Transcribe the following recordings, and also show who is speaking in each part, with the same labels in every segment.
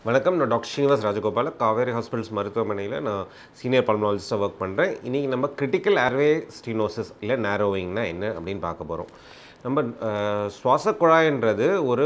Speaker 1: வணக்கம் நான் doctor Srinivas Rajagopal Kaveri hospitals மருத்துவமனையில் நான் சீனியர் பல்மனாலஜிஸ்ட்டாக ஒர்க் பண்ணுறேன் இன்றைக்கி நம்ம கிரிட்டிக்கல் ஏர்வே ஸ்டீனோசிஸ் இல்லை நேரோவிங்னா என்ன அப்படின்னு பார்க்க போகிறோம் நம்ம அஹ், சுவாச குழாய்ன்றது ஒரு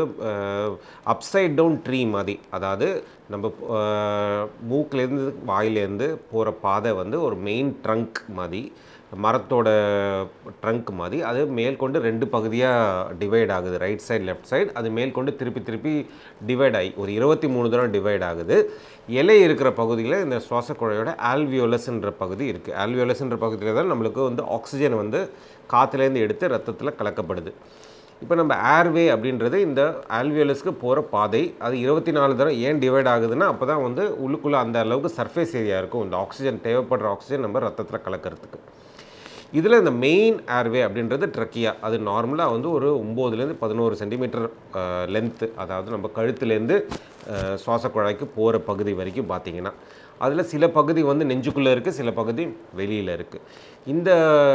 Speaker 1: அப்சைட் டவுன் ட்ரீ மாதிரி அதாவது நம்ம அஹ், மூக்குலேருந்து வாயிலேருந்து போகிற பாதை வந்து ஒரு மெயின் ட்ரங்க் மாதிரி மரத்தோட ட்ரங்க் மாதிரி அது மேற்கொண்டு ரெண்டு பகுதியாக டிவைட் ஆகுது ரைட் சைடு லெஃப்ட் சைடு அது மேற்கொண்டு திருப்பி திருப்பி டிவைட் ஆகி ஒரு இருபத்தி மூணு தூரம் டிவைட் ஆகுது இலை இருக்கிற பகுதியில் இந்த சுவாச குழாயோட ஆல்வியோலஸ்ன்ற பகுதி இருக்குது ஆல்வியோலஸ்ன்ற பகுதியில் தான் நம்மளுக்கு வந்து ஆக்சிஜன் வந்து காற்றுலேருந்து எடுத்து ரத்தத்தில் கலக்கப்படுது இப்போ நம்ம ஏர்வே அப்படின்றது இந்த ஆல்வியோலஸ்க்கு போகிற பாதை அது இருபத்தி நாலு தரம் ஏன் டிவைட் ஆகுதுன்னா அப்போ தான் வந்து உள்ளுக்குள்ளே அந்த அளவுக்கு சர்ஃபேஸ் ஏரியா இருக்கும் இந்த ஆக்சிஜன் தேவைப்படுற ஆக்சிஜன் நம்ம ரத்தத்தில் கலக்கிறதுக்கு இதில் இந்த மெயின் ஏர்வே அப்படின்றது ட்ரக்கியா அது நார்மலாக வந்து ஒரு ஒம்போதுலேருந்து பதினோரு சென்டிமீட்டர் லென்த்து அதாவது நம்ம கழுத்துலேருந்து அஹ், சுவாச குழாய்க்கு போகிற பகுதி வரைக்கும் பார்த்தீங்கன்னா அதில் சில பகுதி வந்து நெஞ்சுக்குள்ளே இருக்குது சில பகுதி வெளியில் இருக்குது இந்த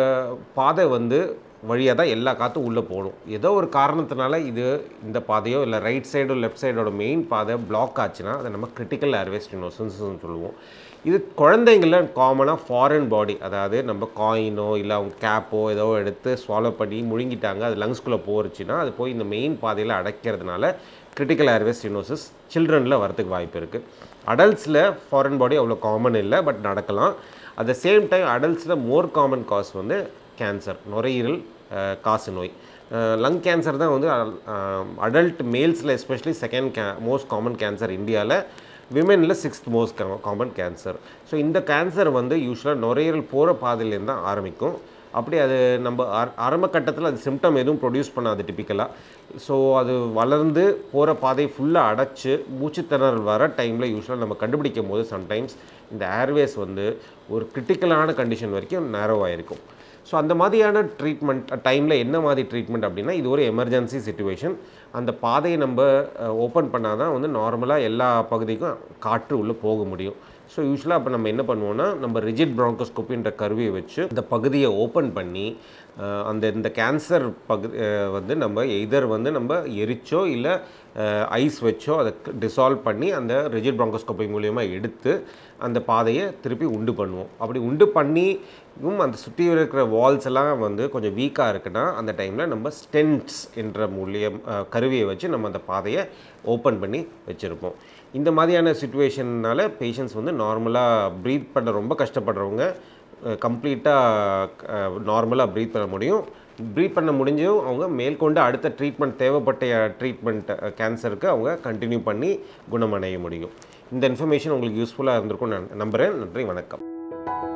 Speaker 1: பாதை வந்து வழியாக தான் எல்லா காற்றும் உள்ளே போகணும் ஏதோ ஒரு காரணத்தினால இது இந்த பாதையோ இல்லை ரைட் சைடோ லெஃப்ட் சைடோட மெயின் பாதை பிளாக் ஆச்சுன்னா அதை நம்ம கிரிட்டிக்கல் ஏர்வே ஸ்டினோசன்ஸ்னு சொல்லுவோம் இது குழந்தைங்கள காமனாக ஃபாரின் பாடி அதாவது நம்ம காயினோ இல்லை அவங்க கேப்போ ஏதோ எடுத்து ஸ்வாலோ பண்ணி முழுங்கிட்டாங்க அது லங்ஸ்குள்ளே போச்சுன்னா அது போய் இந்த மெயின் பாதையில் அடைக்கிறதுனால கிரிட்டிக்கல் ஏர்வே ஸ்டினோசிஸ் சில்ட்ரனில் வரதுக்கு வாய்ப்பு இருக்குது அடல்ட்ஸில் ஃபாரின் பாடி அவ்வளோ காமன் இல்லை பட் நடக்கலாம் அட் த சேம் டைம் அடல்ட்ஸில் மோர் காமன் காஸ் வந்து கேன்சர் நுரையீரல் அஹ், காசு நோய் லங் கேன்சர் தான் வந்து அடல்ட் மேல்ஸில் எஸ்பெஷலி செகண்ட் கே மோஸ்ட் காமன் கேன்சர் இந்தியாவில் விமெனில் sixth most common cancer so இந்த கேன்சர் வந்து யூஸ்வலாக நுரையீரல் போகிற பாதையிலேருந்து தான் ஆரம்பிக்கும் அப்படி அது நம்ம ஆர- ஆரம்ப கட்டத்தில் அது சிம்டம் எதுவும் ப்ரொடியூஸ் பண்ணாது டிப்பிக்கலாக ஸோ அது வளர்ந்து போகிற பாதை ஃபுல்லாக அடைச்சு மூச்சுத்திணறல் வர டைமில் யூஸ்வலாக நம்ம கண்டுபிடிக்கும் போது சம்டைம்ஸ் இந்த ஏர்வேஸ் வந்து ஒரு கிரிட்டிக்கலான கண்டிஷன் வரைக்கும் நேரோவாக இருக்கும் ஸோ அந்த மாதிரியான ட்ரீட்மெண்ட் டைமில் என்ன மாதிரி ட்ரீட்மெண்ட் அப்படின்னா இது ஒரு எமர்ஜென்சி சுச்சுவேஷன் அந்த பாதையை நம்ம ஓப்பன் பண்ணால் தான் வந்து நார்மலாக எல்லா பகுதிக்கும் காற்று உள்ளே போக முடியும் ஸோ யூஸ்வலாக அப்போ நம்ம என்ன பண்ணுவோம்னா நம்ம ரிஜிட் ப்ராங்கோஸ்கோப்பின்ற கருவியை வச்சு இந்த பகுதியை ஓப்பன் பண்ணி அஹ், அந்த இந்த கேன்சர் பகுதி அஹ், வந்து நம்ம எதர் வந்து நம்ம எரிச்சோ இல்லை ஐஸ் வச்சோ அதை டிசால்வ் பண்ணி அந்த ரிஜிட் ப்ராங்கோஸ்கோப்பி மூலியமா எடுத்து அந்த பாதையை திருப்பி உண்டு பண்ணுவோம் அப்படி உண்டு பண்ணியும் அந்த சுற்றி இருக்கிற வால்ஸ் எல்லாம் வந்து கொஞ்சம் வீக்காக இருக்குன்னா அந்த டைமில் நம்ம ஸ்டென்ட்ஸ் என்ற மூலியம் அஹ், கருவியை வச்சு நம்ம அந்த பாதையை ஓப்பன் பண்ணி வச்சுருப்போம் இந்த மாதிரியான சுச்சுவேஷன்னால பேஷண்ட்ஸ் வந்து நார்மலாக ப்ரீத் பண்ண ரொம்ப கஷ்டப்படுறவங்க கம்ப்ளீட்டாக நார்மலாக ப்ரீத் பண்ண முடியும் ப்ரீத் பண்ண முடிஞ்சும் அவங்க மேற்கொண்டு அடுத்த ட்ரீட்மெண்ட் தேவைப்பட்ட ட்ரீட்மெண்ட் கேன்சருக்கு அவங்க கண்டினியூ பண்ணி குணமடைய முடியும் இந்த இன்ஃபர்மேஷன் உங்களுக்கு யூஸ்ஃபுல்லாக இருந்திருக்கும் நான் நம்புகிறேன் நன்றி வணக்கம்